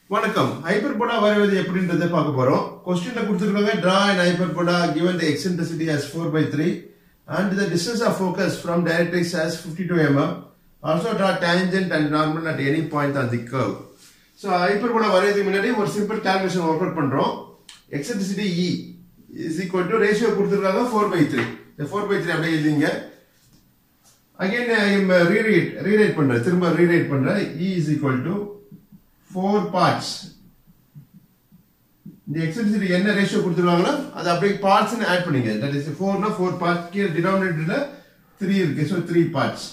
வணக்கம் ஹைப்பர்போலா வரைவது எப்படின்றத பார்க்க போறோம் கொஸ்டின்ல கொடுத்துருக்காங்க draw and hyperbola given the eccentricity as 4 by 3 and the distance of focus from directrix as 52 mm also draw tangent and normal at any point on the curve so hyperbola வரையறதுக்கு முன்னாடி ஒரு simple calculation work out பண்றோம் eccentricity e is equal to ratio கொடுத்துருக்காங்க four by three இந்த four by three அப்படியே எழுதிங்க again rewrite rewrite பண்றேன் திரும்ப ரீரைட் பண்றேன் e is equal to four parts இந்த எக்ஸென்ட்ரிசிட்டி என்ன ரேஷியோ கொடுத்துருவாங்களோ அது அப்படியே பார்ட்ஸ்னு ஆட் பண்ணிங்க தட் இஸ் ஃபோர்னா ஃபோர் பார்ட்ஸ் கீழே டினாமினேட்டர்ல த்ரீ இருக்கு so three parts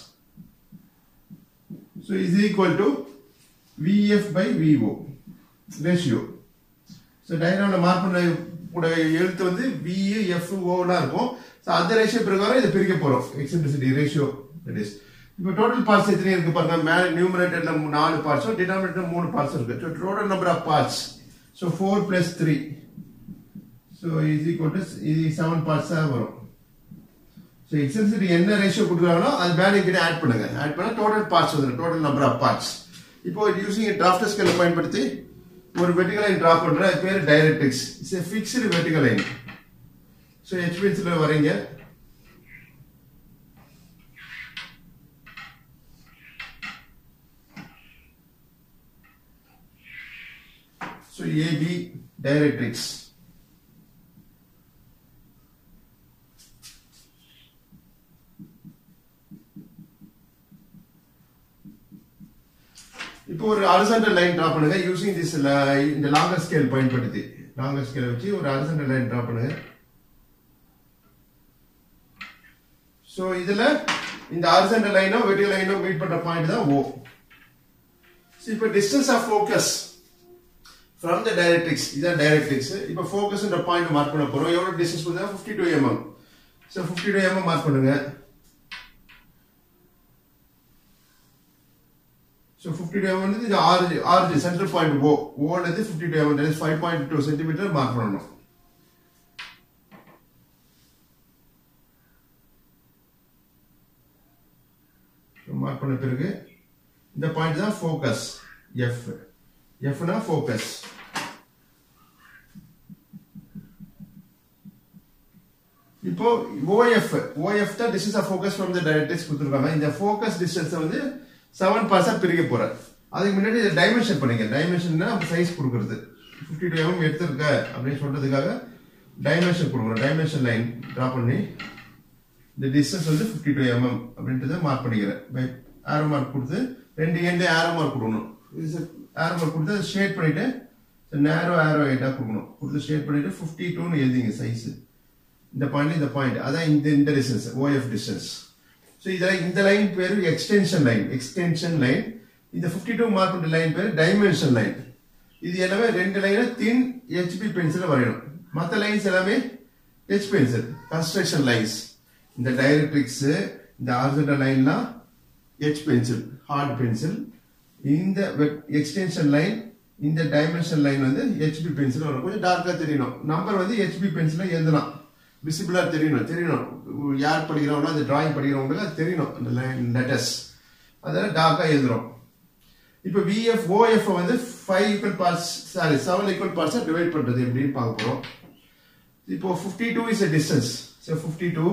so is equal to VF by VO ratio so டயக்ராமில் மார்க் பண்ண கூட எழுத்து வந்து விஏ எஃப் ஓலாம் இருக்கும் ஸோ அந்த ரேஷியோ பிரகாரம் இதை பிரிக்க போகிறோம் எக்ஸென்ட்ரிசிட்டி ரேஷியோ தட் இஸ் இப்போ டோட்டல் பார்ட்ஸ் எத்தனை இருக்கு பாருங்க மேலே நியூமரேட்டர்ல நாலு பார்ட்ஸும் டினாமினேட்டர் மூணு பார்ட்ஸ் இருக்கு so total number of parts so four plus three so is equal to இது செவன் பார்ட்ஸாக வரும் ஸோ எக்ஸென்சிட்டி என்ன ரேஷியோ கொடுக்குறாங்களோ அது மேலே கிட்ட ஆட் பண்ணுங்க ஆட் பண்ணால் டோட்டல் பார்ட்ஸ் வந்துடும் டோட்டல் நம்பர் ஆஃப் பார்ட்ஸ் இப்போ யூசிங் டிராஃப்ட் ஸ்கேலை பயன்படுத்தி ஒரு வெர்டிகல் லைன் டிரா பண்ற அது பேர் directrix it's a fixed vertical line so ஹெச்பிஎன்சில் வரீங்க ஸோ ஏபி டைரக்ட்ரிக்ஸ் இப்போ ஒரு ஹரிசாண்டல் லைன் டிரா பண்ணுங்க யூசிங் திஸ் இந்த லாங்கர் ஸ்கேல் பயன்படுத்தி லாங்கர் ஸ்கேல் வச்சு ஒரு ஹரிசாண்டல் லைன் டிரா பண்ணுங்க சோ இதுல இந்த ஹரிசாண்டல் லைனோ வெர்டிகல் லைனோ மீட் பண்ற பாயிண்ட் தான் ஓ இப்போ distance of focus from the directrix இதான் டைரக்ட்ரிக்ஸ் இப்போ ஃபோக்கஸ்ன்ற பாயிண்ட் மார்க் பண்ண போறோம் எவ்வளவு டிஸ்டன்ஸ் கொடுத்தா fifty two mm so fifty two mm mark பண்ணுங்க ஸோ ஃபிஃப்டி டூ எம்எம் வந்து இது ஆறு ஆறு சென்ட்ரல் பாயிண்ட் ஓ ஓனது fifty two mm five point two centimetre mark பண்ணணும் மார்க் பண்ண பிறகு இந்த பாயிண்ட் தான் ஃபோக்கஸ் எஃப் எஃப்னா ஃபோக்கஸ் இப்போ ஓஎஃப் ஓஎஃப் தான் distance of focus from the directrix கொடுத்துருக்காங்க இந்த ஃபோக்கஸ் டிஸ்டன்ஸை வந்து செவன் பார்ட்ஸாக பிரிக்க போறேன் அதுக்கு முன்னாடி இதை டைமென்ஷன் பண்ணிங்க டைமென்ஷன்னா சைஸ் கொடுக்குறது ஃபிஃப்டி டூ எம்எம் எடுத்திருக்க அப்படின்னு சொல்றதுக்காக டைமென்ஷன் கொடுக்கணும் டைமென்ஷன் லைன் ட்ரா பண்ணி இந்த டிஸ்டன்ஸ் வந்து ஃபிஃப்டி டூ எம்எம் அப்படின்றத மார்க் பண்ணிக்கிறேன் ஆரோ மார்க் கொடுத்து ரெண்டு எண்டே ஆரோ மார்க் கொடுக்கணும் ஆரோ மார்க் கொடுத்து அதை ஷேட் பண்ணிட்டு நேரோ ஆரோ எயிட்டாக கொடுக்கணும் கொடுத்து ஷேட் பண்ணிட்டு ஃபிஃப்டி டூன்னு எழுதிங்க சைஸ் இந்த பாயிண்ட் இந்த பாயிண்ட் அதான் இந்த இந்த டிஸ்டன்ஸ் ஓஎஃப் டிஸ்டன்ஸ் ஸோ இதில் இந்த லைன் பேர் எக்ஸ்டென்ஷன் லைன் எக்ஸ்டென்ஷன் லைன் இந்த ஃபிஃப்டி டூ மார்க் பண்ண லைன் பேர் டைமென்ஷன் லைன் இது எல்லாமே ரெண்டு லைனை தின் ஹெச்பி பென்சில் வரையணும் மற்ற லைன்ஸ் எல்லாமே ஹெச் பென்சில் கன்ஸ்ட்ரக்ஷன் லைன்ஸ் இந்த டைரக்ட்ரிக்ஸ் இந்த ஆர்ஜென்டல் லைன்லாம் ஹெச் பென்சில் ஹார்ட் பென்சில் இந்த எக்ஸ்டென்ஷன் லைன் இந்த டைமென்ஷன் லைன் வந்து ஹெச்பி பென்சில் வரும் கொஞ்சம் டார்க்காக தெரியணும் நம்பர் வந்து ஹெச்பி பென்சில் எழுதலாம் விசிபிளாக தெரியணும் தெரியணும் யார் படிக்கிறவங்களோ அந்த டிராயிங் படிக்கிறவங்களுக்கு அது தெரியணும் அந்த லைன் லெட்டர்ஸ் அதெல்லாம் டார்க்காக எழுதுறோம் இப்போ விஎஃப் ஓஎஃப் வந்து five equal parts sorry seven equal பார்ட்ஸை டிவைட் பண்ணுறது எப்படின்னு பார்க்க போகிறோம் இப்போ fifty two is a distance so fifty two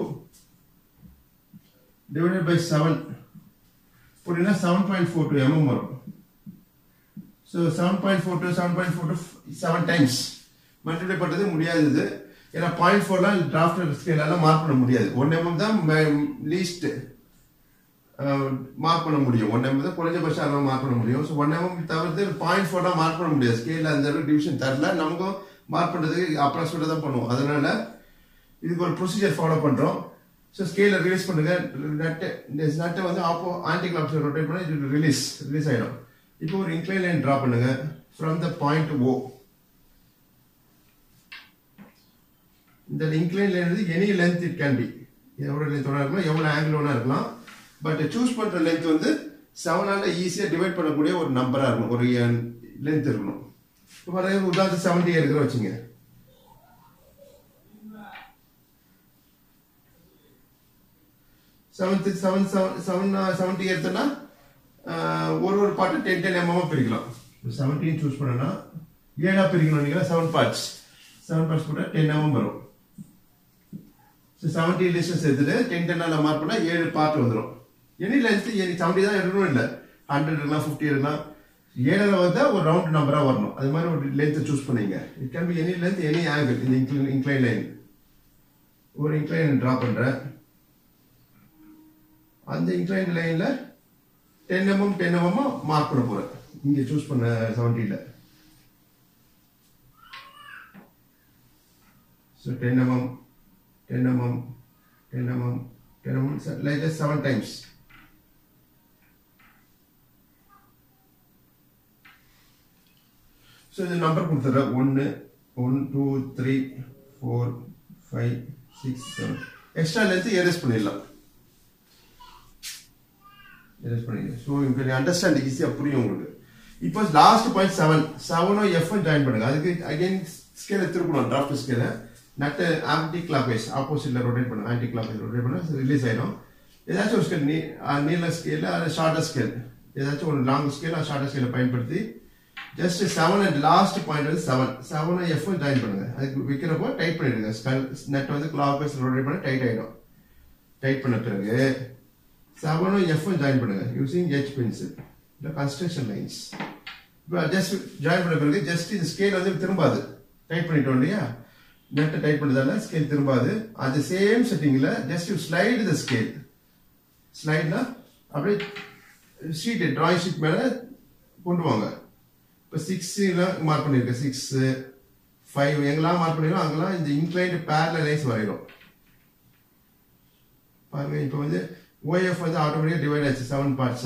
divided by 7 போட்டீங்கன்னா 7.42 mm வரும் ஸோ 7.42 7.42 7 டைம்ஸ் மல்டிப்ளை பண்ணுறது முடியாது ஏன்னா பாயிண்ட் ஃபோர்லாம் டிராஃப்ட் ஸ்கேலால மார்க் பண்ண முடியாது ஒன் எம்எம் தான் லீஸ்ட் மார்க் பண்ண முடியும் ஒன் எம்எம் தான் குறைஞ்சபட்சம் அதெல்லாம் மார்க் பண்ண முடியும் ஸோ ஒன் எம்எம் தவிர்த்து பாயிண்ட் ஃபோர்லாம் மார்க் பண்ண முடியாது ஸ்கேலில் அந்த அளவுக்கு டிவிஷன் தரல நமக்கும் மார்க் பண்ணுறதுக்கு அப்ராக்சிமேட்டாக தான் பண்ணுவோம் அதனால இதுக்கு ஒரு ப்ரொசீஜர் ஃபாலோ பண்ணுறோம் ஸோ ஸ்கேல ரிலீஸ் பண்ணுங்க நட்டு இந்த நட்டை வந்து ஆப்போ ஆன்டி கிளாக்ஸ் ரொட்டேட் பண்ணி இது ரிலீஸ் ரிலீஸ் ஆகிடும் இப்போ ஒரு இன்க்ளைன் லைன் ட்ரா பண்ணுங்க ஃப்ரம் த பாயிண்ட் ஓ இந்த இன்க்ளைன் லைன் வந்து any length it can be எவ்வளோ லென்த் வேணா இருக்கலாம் எவ்வளோ ஆங்கிள் வேணா இருக்கலாம் பட் சூஸ் பண்ணுற லென்த் வந்து செவனால ஈஸியாக டிவைட் பண்ணக்கூடிய ஒரு நம்பராக இருக்கணும் ஒரு லென்த் இருக்கணும் இப்போ உதாரணத்துக்கு செவன்டி இருக்கிற வச்சுங்க seventh seven seven seven seventy எடுத்தோன்னா ஒரு ஒரு பாட்டு டென் டென் எம்எம் பிரிக்கலாம் செவன்டீன் சூஸ் பண்ணனா ஏழா பிரிக்கணும் நீங்க செவன் பார்ட்ஸ் செவன் பார்ட்ஸ் போட்டா டென் எம்எம் வரும் ஸோ செவன்டி டிஸ்டன்ஸ் எடுத்துட்டு டென் டென்னால் மார்க் பண்ணால் ஏழு பார்ட் வந்துடும் எனி லென்த் எனி செவன்டி தான் எடுக்கணும் இல்லை ஹண்ட்ரட் இருக்கலாம் ஃபிஃப்டி இருக்கலாம் ஏழில் வந்தால் ஒரு ரவுண்ட் நம்பராக வரணும் அது மாதிரி ஒரு லென்த்தை சூஸ் பண்ணீங்க it can be any length any angle இந்த இன்க்ளைன் இன்க்ளைன் லைன் ஒரு இன்க்ளைன் ட்ரா பண்ணுறேன் அந்த இன்க்ளைன் லைனில் ten mm ten mm mark பண்ண போகிறேன் இங்கே சூஸ் பண்ண செவன்ட்டியில் so ten mm 10 mm, 10 mm, 10 mm, like this seven times. So இந்த நம்பர் கொடுத்துட்றேன் ஒன்று one two three four five six seven extra length erase பண்ணிடலாம் எரேஸ் பண்ணிடுங்க ஸோ உங்களுக்கு அண்டர்ஸ்டாண்ட் ஈஸியாக புரியும் உங்களுக்கு இப்போ லாஸ்ட் பாயிண்ட் செவன் செவனும் எஃப்எம் ஜாயின் பண்ணுங்க அதுக்கு அகைன் ஸ்கேலை திருப்பணும் டிராஃப்ட் ஸ்கேலை நட்டு ஆன்டி கிளாக் வைஸ் ஆப்போசிட்ல ரொட்டேட் பண்ணுங்க ஆன்டி கிளாக் வைஸ் ரொட்டேட் பண்ண ரிலீஸ் ஆயிடும் ஏதாச்சும் ஒரு ஸ்கேல் நீ நீல ஸ்கேல் அது ஷார்ட்டர் ஸ்கேல் ஏதாச்சும் ஒரு லாங் ஸ்கேல் ஷார்ட்டர் ஸ்கேலை பயன்படுத்தி just seven and last point வந்து செவன் செவன் எஃப் ஜாயின் பண்ணுங்க அதுக்கு வைக்கிறப்போ டைட் பண்ணிடுங்க ஸ்கல் நெட் வந்து கிளாக் வைஸ் ரொட்டேட் பண்ண டைட் ஆயிடும் டைட் பண்ண பிறகு செவனும் எஃப் ஜாயின் பண்ணுங்க யூசிங் ஹெச் பென்சில் இல்லை கன்ஸ்ட்ரக்ஷன் லைன்ஸ் இப்போ ஜஸ்ட் ஜாயின் பண்ண பிறகு ஜஸ்ட் இந்த ஸ்கேல் வந்து திரும்பாது டைட் பண்ணிட்டோம் இல்லையா நெட்டை டைட் பண்ணதால ஸ்கேல் திரும்பாது அது சேம் செட்டிங்ல just you slide the scale ஸ்லைட்னா அப்படியே ஷீட் டிராயிங் ஷீட் மேல கொண்டு வாங்க இப்போ சிக்ஸ்ல மார்க் பண்ணிருக்கேன் சிக்ஸ் ஃபைவ் எங்கெல்லாம் மார்க் பண்ணிருக்கோம் அங்கெல்லாம் இந்த இன்க்ளைண்ட் பேரல லைன்ஸ் வரைகிறோம் பாருங்க இப்போ வந்து ஓஎஃப் வந்து ஆட்டோமேட்டிக்காக டிவைட் ஆச்சு seven parts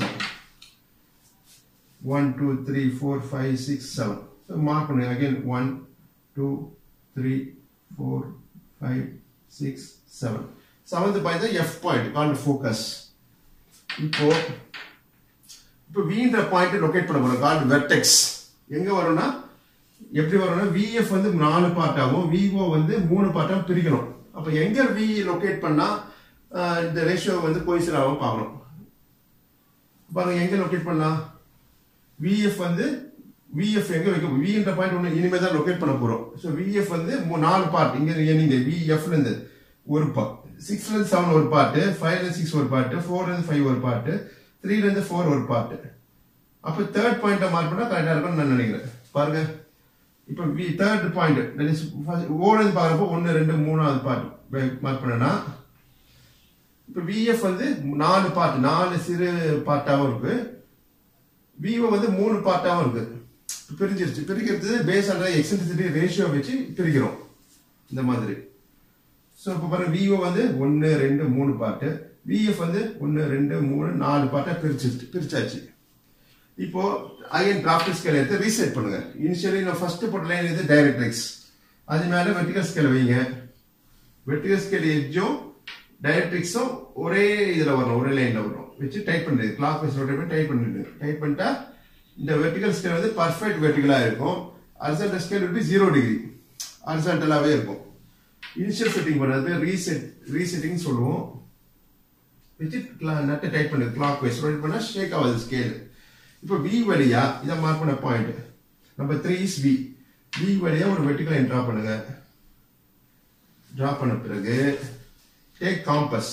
one two three four five six seven so mark பண்ணுங்க again one two three four five six seven seventh point தான் எஃப் பாயிண்ட் கால்டு ஃபோக்கஸ் இப்போ இப்போ வின்ற பாயிண்ட் லொகேட் பண்ண போறோம் கால்டு வெர்டெக்ஸ் எங்க வரும்னா எப்படி வரும்னா விஎஃப் வந்து நாலு பார்ட் ஆகும் விஓ வந்து மூணு பார்ட்டாக பிரிக்கணும் அப்போ எங்க வி லொகேட் பண்ணா இந்த ரேஷியோ வந்து கோயிசர் ஆகும் பார்க்கணும் பாருங்க எங்க லொகேட் பண்ணலாம் விஎஃப் வந்து விஎஃப் எங்க வைக்க வின்ற பாயிண்ட் ஒன்று இனிமே தான் லொகேட் பண்ண போறோம் ஸோ விஎஃப் வந்து நாலு பார்ட் இங்க நீங்க விஎஃப்ல இருந்து ஒரு பார்ட் சிக்ஸ்ல இருந்து செவன் ஒரு பார்ட் ஃபைவ்ல இருந்து சிக்ஸ் ஒரு பார்ட் ஃபோர்ல இருந்து ஃபைவ் ஒரு பார்ட் த்ரீல இருந்து ஃபோர் ஒரு பார்ட் அப்போ தேர்ட் பாயிண்ட்டை மார்க் பண்ணா கரெக்டா இருக்கும்னு நான் நினைக்கிறேன் பாருங்க இப்போ V third point that is ஓடு பார்க்குறப்போ ஒன்று ரெண்டு மூணாவது பார்ட் மார்க் பண்ணனா இப்போ விஎஃப் வந்து நாலு பார்ட் நாலு சிறு பார்ட்டாகவும் இருக்கு விஓ வந்து மூணு பார்ட்டாகவும் இருக்கு பிரிஞ்சிருச்சு பிரிக்கிறது பேஸ் ஆன் எக்ஸென்ட்ரிசிட்டி ரேஷியோ வச்சு பிரிக்கிறோம் இந்த மாதிரி ஸோ இப்போ பாருங்க விஓ வந்து ஒன்று ரெண்டு மூணு பார்ட்டு விஎஃப் வந்து ஒன்று ரெண்டு மூணு நாலு பார்ட்டாக பிரிச்சிருச்சு பிரிச்சாச்சு இப்போ அகைன் டிராஃப்ட் ஸ்கேல் எடுத்து ரீசெட் பண்ணுங்க இனிஷியலி நான் ஃபர்ஸ்ட் போட்ட லைன் இது டைரக்ட்ரிக்ஸ் அது மேல வெர்டிகல் ஸ்கேல் வைங்க வெர்டிகல் ஸ்கேல் எட்ஜும் டைரக்ட்ரிக்ஸும் ஒரே இதுல வரணும் ஒரே லைன்ல வரணும் வச்சு டைப் பண்ணுறது கிளாக் வைஸ் ரொட்டேட் பண்ணி டைப் பண்ணிட்டு டைப் பண்ணிட்டா இந்த வெர்டிகல் ஸ்கேல் வந்து பர்ஃபெக்ட் வெர்டிகலா இருக்கும் அரிசன்டல் ஸ்கேல் வந்து ஜீரோ டிகிரி அரிசன்டலாவே இருக்கும் இனிஷியல் செட்டிங் பண்ணுறது ரீசெட் ரீசெட்டிங் சொல்லுவோம் வச்சு நட்டை டைப் பண்ணு கிளாக் வைஸ் ரொட்டேட் பண்ணா ஷேக் ஆகுது ஸ்கேல் இப்போ வி வழியா இதை மார்க் பண்ண point number three is V V வழியா ஒரு வெர்டிகல் லைன் டிரா பண்ணுங்க டிரா பண்ண பிறகு take compass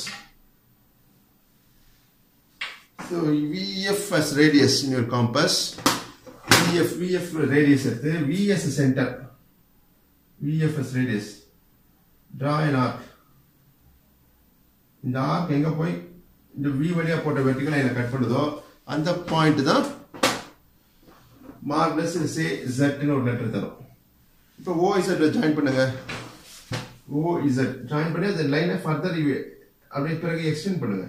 so VF as radius in your compass VF VF radius எடுத்து V as center VF as radius draw an arc இந்த ஆர்க் எங்க போய் இந்த வி வழியா போட்ட வெர்டிகல் லைனை கட் பண்ணுதோ அந்த பாயிண்ட் தான் மார்க்லெஸ் சே ஜெட்னு ஒரு லெட்டர் தரும் இப்போ ஓ இசட் ஜாயின் பண்ணுங்க ஓ இசட் ஜாயின் பண்ணி அந்த லைனை ஃபர்தர் அப்படியே பிறகு எக்ஸ்டெண்ட் பண்ணுங்க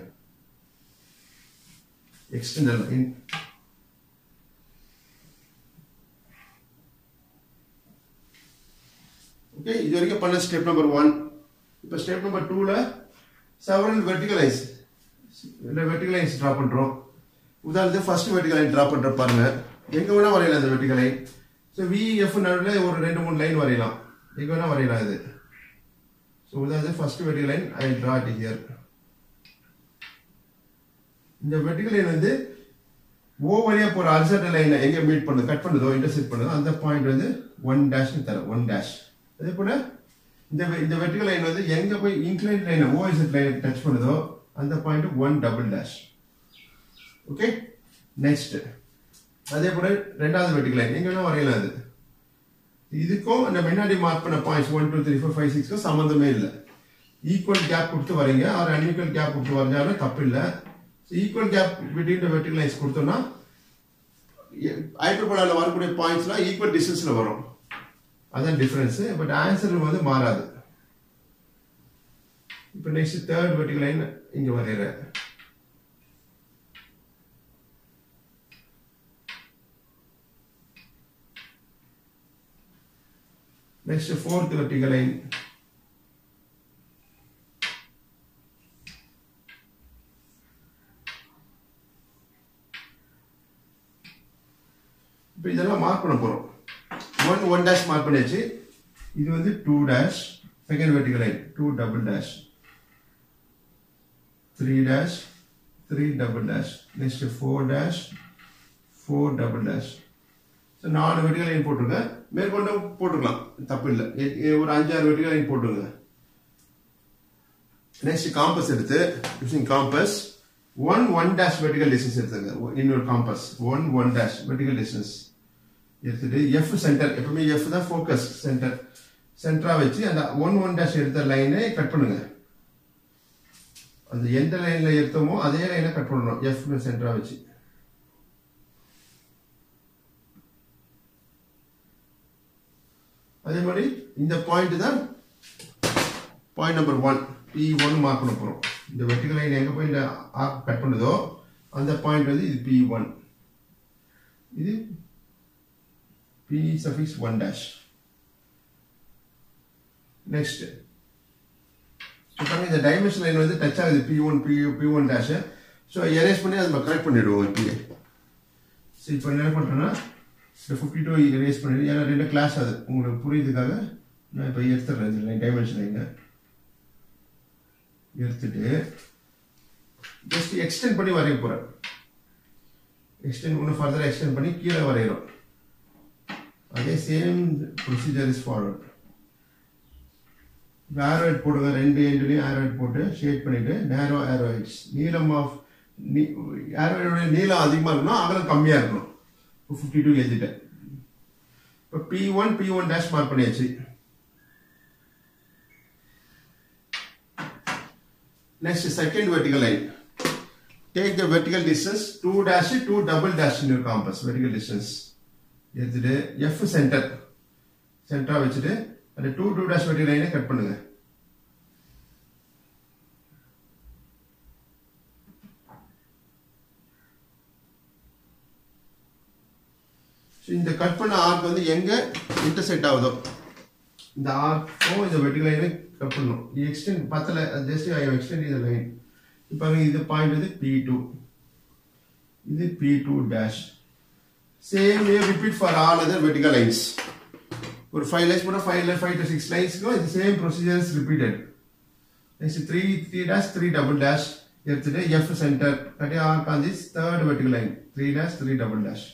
எக்ஸ்டெண்ட் லைன் ஓகே இது வரைக்கும் பண்ண ஸ்டெப் நம்பர் ஒன் இப்போ ஸ்டெப் நம்பர் டூல செவரல் வெர்டிகல் லைன்ஸ் இல்லை வெர்டிகல் லைன்ஸ் ட்ரா பண்ணுறோம் உதாரணத்துக்கு ஃபர்ஸ்ட் வெர்டிகல் லைன் ட்ரா பண்ணுற பாருங்க எங்க வேணா வரையலாம் அந்த வெர்டிகல் லைன் ஸோ விஎஃப் நடுவில் ஒரு ரெண்டு மூணு லைன் வரையலாம் எங்க வேணா வரையலாம் இது ஸோ உதாரணத்துக்கு first vertical line I draw it here இந்த வெர்டிகல் லைன் வந்து ஓ வழியா போற அல்சர் லைன் எங்க மீட் பண்ணுது கட் பண்ணுதோ இன்டர்செக்ட் பண்ணுதோ அந்த பாயிண்ட் வந்து ஒன் டேஷ்னு தரும் ஒன் டேஷ் அதே போல இந்த வெ- இந்த வெர்டிகல் லைன் வந்து எங்க போய் இன்க்ளைன் லைன் ஓஎஸ்எட் லைன் டச் பண்ணுதோ அந்த point one double dash okay next அதே போல ரெண்டாவது வெர்டிகல் லைன் எங்க வேணா வரையலாம் அது இதுக்கும் அந்த முன்னாடி மார்க் பண்ண points one two three four five சிக்ஸ்க்கும் சம்மந்தமே இல்லை ஈக்குவல் கேப் கொடுத்து வரீங்க ஆர் அன்இக்குவல் கேப் கொடுத்து வரைஞ்சாலும் தப்பு இல்லை equal gap between the vertical lines கொடுத்தோம்னா ஹைப்பர்போலால வரக்கூடிய பாயிண்ட்ஸ்லாம் ஈக்குவல் டிஸ்டன்ஸ்ல வரும் அதான் டிஃபரன்ஸ் பட் ஆன்சர் வந்து மாறாது இப்போ நெக்ஸ்ட் தேர்ட் வெர்டிகல் லைன் இங்க வரையறேன் நெக்ஸ்ட் ஃபோர்த் வெர்டிகல் லைன் இப்போ இதெல்லாம் மார்க் பண்ண போறோம் ஒன் ஒன் டேஷ் மார்க் பண்ணியாச்சு இது வந்து two dash second vertical line two double dash three dash three double dash next four dash four double dash so நாலு வெர்டிகல் லைன் போட்டிருக்கேன் மேற்கொண்டும் போட்டுக்கலாம் தப்பு இல்லை எ- எ- ஒரு அஞ்சாறு வெர்டிகல் லைன் போட்டுருங்க நெக்ஸ்ட் காம்பஸ் எடுத்து using compass one one dash vertical distance எடுத்துங்க இன்னொரு compass one one dash vertical distance எடுத்துட்டு எஃப் சென்டர் எப்பவுமே எஃப் தான் ஃபோக்கஸ் சென்டர் சென்டரா வச்சு அந்த ஒன் ஒன் டேஷ் எடுத்த லைனை கட் பண்ணுங்க அந்த எந்த லைன்ல எடுத்தோமோ அதே லைனை கட் பண்ணணும் எஃப் சென்டரா வச்சு அதே மாதிரி இந்த பாயிண்ட் தான் point number one P one mark பண்ண போறோம் இந்த வெர்டிகல் லைன் எங்க போய் இந்த ஆர்க் கட் பண்ணுதோ அந்த பாயிண்ட் வந்து இது பி ஒன் இது P suffix one dash next பாருங்க இந்த டைமென்ஷன் லைன் வந்து டச் ஆகுது P one P P one dash so erase பண்ணி அதை நம்ம கரெக்ட் பண்ணிடுவோம் பி ஸோ இப்போ என்ன பண்ணுறேன்னா இந்த ஃபிஃப்டி டூ எரேஸ் பண்ணிடு ஏன்னா ரெண்டு கிளாஸ் அது உங்களுக்கு புரியுதுக்காக நான் இப்போ எடுத்துடுறேன் இந்த லைன் டைமென்ஷன் லைனை எடுத்துட்டு ஜஸ்ட் எக்ஸ்டெண்ட் பண்ணி வரைய போகிறேன் எக்ஸ்டெண்ட் இன்னும் ஃபர்தர் எக்ஸ்டெண்ட் பண்ணி கீழே வரைகிறோம் அதே same procedure is forward arrowhead போடுங்க ரெண்டு எண்ட்லையும் ஆரோயிட் போட்டு ஷேட் பண்ணிட்டு நேரோ ஆரோயிட்ஸ் நீளம் ஆஃப் ஆரோயிடோட நீளம் அதிகமாக இருக்கணும் அகலம் கம்மியாக இருக்கணும் இப்போ ஃபிஃப்டி டூ எழுதிட்டேன் இப்போ P one P one dash mark பண்ணியாச்சு Next, second vertical line. Take the vertical distance 2 dash 2 double dash in your compass. Vertical distance. எடுத்துட்டு F center. சென்டரா வச்சுட்டு அந்த டூ டூ டேஷ் வெட்டி லைனை கட் பண்ணுங்க So, இந்த கட் பண்ண ஆர்க் வந்து எங்க இன்டர்செக்ட் ஆகுதோ இந்த ஆர்க்கும் இந்த வெர்டிகல் லைனை கட் பண்ணணும் இது எக்ஸ்டெண்ட் பத்தல ஜஸ்ட் ஐ எக்ஸ்டெண்ட் இந்த லைன் இப்போ இது பாயிண்ட் வந்து பி டூ இது P two dash same way repeat for all other vertical lines ஒரு ஃபைவ் லைன்ஸ் போனால் ஃபைவ் ஃபைவ் டு சிக்ஸ் லைன்ஸ்க்கும் இது same procedures repeated next three three dash three double dash எடுத்துட்டு F center கட்டி arc on this third vertical line three dash three double dash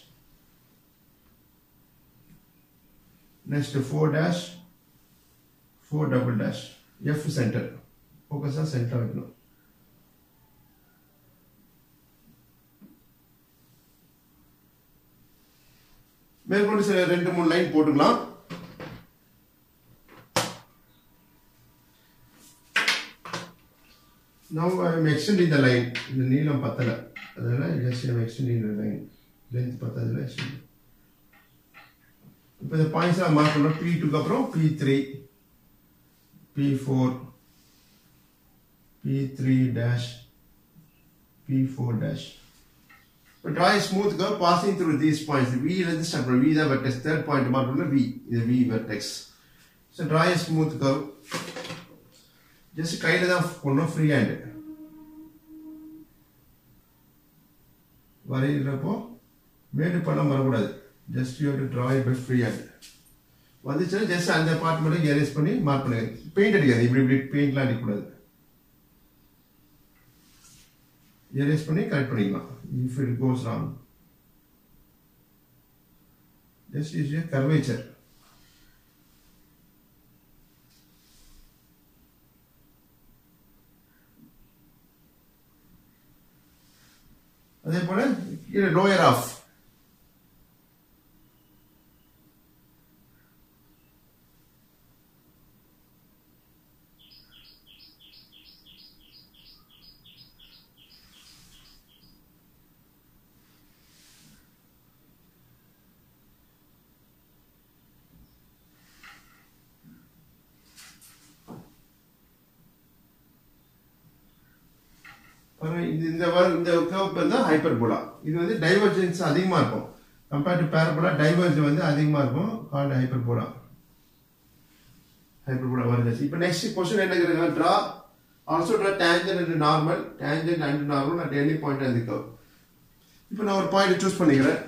next 4 dash 4 double dash F center focus on center வைக்கணும் மேற்கொண்டு சில ரெண்டு மூணு line போட்டுக்கலாம் now I am extending the line இந்த நீளம் பத்தல அதனால just I am extending the line length பத்ததுல extend இப்போ இந்த பாயிண்ட்ஸ் எல்லாம் மார்க் பண்ணோம் பி டூக்கு அப்புறம் P three P four P three dash P four dash இப்போ draw smooth curve passing through these points விலேருந்து ஸ்டார்ட் பண்ணும் வி தான் வெர்டெக்ஸ் தேர்ட் பாயிண்ட் மார்க் பண்ணல வி இது V vertex so draw smooth curve just கையில் தான் பண்ணணும் free hand வரைகிறப்போ மேடு பள்ளம் வரக்கூடாது just you to draw it by free hand வந்துச்சுன்னா ஜஸ்ட் அந்த பார்ட் மட்டும் எரேஸ் பண்ணி மார்க் பண்ணுங்க பெயிண்ட் அடிக்காது இப்படி இப்படி பெயிண்ட்லாம் அடிக்கக்கூடாது எரேஸ் பண்ணி கரெக்ட் பண்ணிக்கலாம் if it goes wrong just use a curvature அதே போல கீழே லோயர் ஆஃப் பாருங்க, இது இந்த வர- இந்த கர்வ் பேர் தான் ஹைப்பர்போலா இது வந்து டைவர்ஜென்ஸ் அதிகமா இருக்கும் கம்பேர்ட் டு பேரபோலா டைவர்ஜ் வந்து அதிகமா இருக்கும் கால்ட் ஹைப்பர்போலா ஹைப்பர்போலா வருது இப்போ நெக்ஸ்ட் கொஸ்டின் என்ன கேக்குறாங்க draw also draw tangent and normal tangent and normal at any point அந்த கர்வ் இப்போ நான் ஒரு பாயிண்ட் சூஸ் பண்ணிக்கிறேன்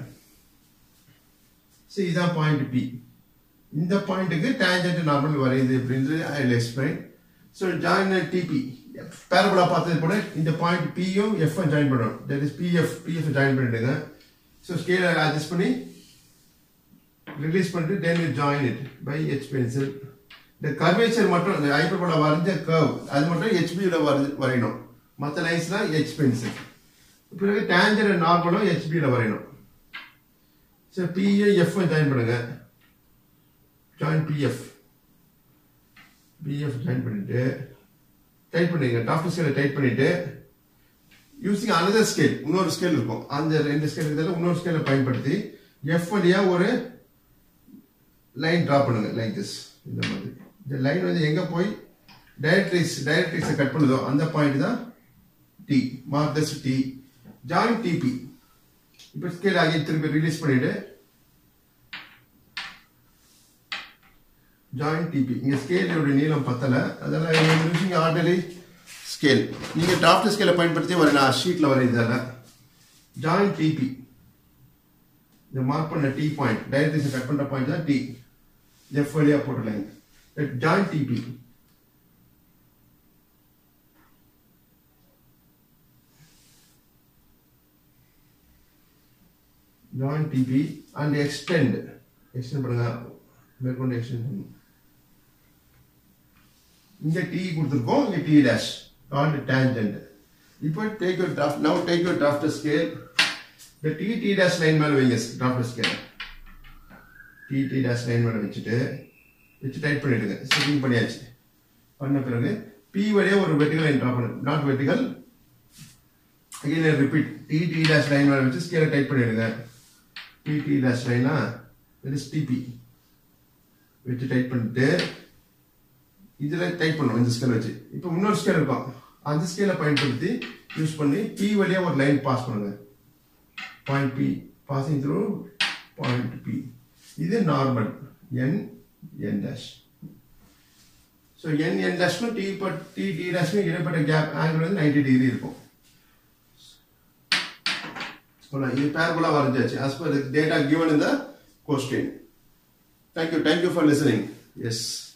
சரி இதான் பாயிண்ட் பி இந்த பாயிண்ட்டுக்கு டேஞ்சன்ட் நார்மல் வரையுது அப்படின்றது I will explain so join TP parabola பார்த்தது போல இந்த பாயிண்ட் பியும் எஃப் ஜாயின் பண்ணணும் that is PF PF join பண்ணிடுங்க ஸோ ஸ்கேலை அட்ஜஸ்ட் பண்ணி ரிலீஸ் பண்ணிட்டு then you join it by H pencil இந்த கர்வேச்சர் மட்டும் இந்த ஹைப்பர்போலா வரைஞ்ச கர்வ் அது மட்டும் ஹெச்பியில் வரைஞ்சு வரையணும் மற்ற லைன்ஸ்லாம் ஹெச் பென்சில் பிறகு டேஞ்சர் நார்மலும் ஹெச்பியில் வரையணும் ஸோ பிஏ எஃப் ஜாயின் பண்ணுங்க ஜாயின் பிஎஃப் பிஎஃப் ஜாயின் பண்ணிட்டு டைப் பண்ணுங்க டாக்டர் ஸ்கேலை டைப் பண்ணிட்டு யூசிங் another ஸ்கேல் இன்னொரு ஸ்கேல் இருக்கும் அந்த ரெண்டு ஸ்கேல் இருக்கிறதுல இன்னொரு ஸ்கேலை பயன்படுத்தி எஃப் வழியா ஒரு லைன் டிரா பண்ணுங்க லைக் திஸ் இந்த மாதிரி இந்த லைன் வந்து எங்க போய் டைரக்ட்ரிக்ஸ் டைரக்ட்ரிக்ஸை கட் பண்ணுதோ அந்த பாயிண்ட் தான் T mark this T join TP இப்போ ஸ்கேல் ஆகி திருப்பி ரிலீஸ் பண்ணிட்டு ஜாயின் டிபி இங்க ஸ்கேலோட நீளம் பத்தல அதெல்லாம் யூசிங் ஆர்டினரி ஸ்கேல் நீங்க டிராஃப்ட் ஸ்கேலை பயன்படுத்தி வர நான் ஷீட்ல வரையதால ஜாயின் டிபி இந்த மார்க் பண்ண டி பாயிண்ட் டைரக்ட்ரிக்ஸ் கட் பண்ற பாயிண்ட் தான் டி எஃப் வழியா போட்ட line join TP join TP and extend extend பண்ணுங்க மேற்கொண்டு extend பண்ணுங்க இங்க T கொடுத்திருக்கோம் இங்க T dash called tangent இப்போ take your draft now take your draft scale the T T dash line மேல வைங்க draft scale T T dash line மேல வச்சுட்டு வச்சு டைப் பண்ணிடுங்க செட்டிங் பண்ணியாச்சு பண்ண பிறகு P வழியா ஒரு வெர்டிகல் லைன் டிரா பண்ணு not vertical again I repeat T T dash line மேல வச்சு ஸ்கேலை டைப் பண்ணிடுங்க T T dash லைனா that is TP வச்சு டைப் பண்ணிட்டு இதுல டைப் பண்ணுவோம் இந்த ஸ்கேல் வச்சு இப்போ இன்னொரு ஸ்கேல் இருக்கும் அந்த ஸ்கேலை பயன்படுத்தி யூஸ் பண்ணி P வழியா ஒரு லைன் பாஸ் பண்ணுங்க point P passing through point P இது normal N N dash so N N டேஷ்க்கும் T பட் T T டேஷ்க்கும் இடைப்பட்ட கேப் ஆங்கிள் வந்து 90 டிகிரி இருக்கும் Voilà, இது parabola வரைஞ்சாச்சு as per the data given in the question. Thank you, thank you for listening. Yes.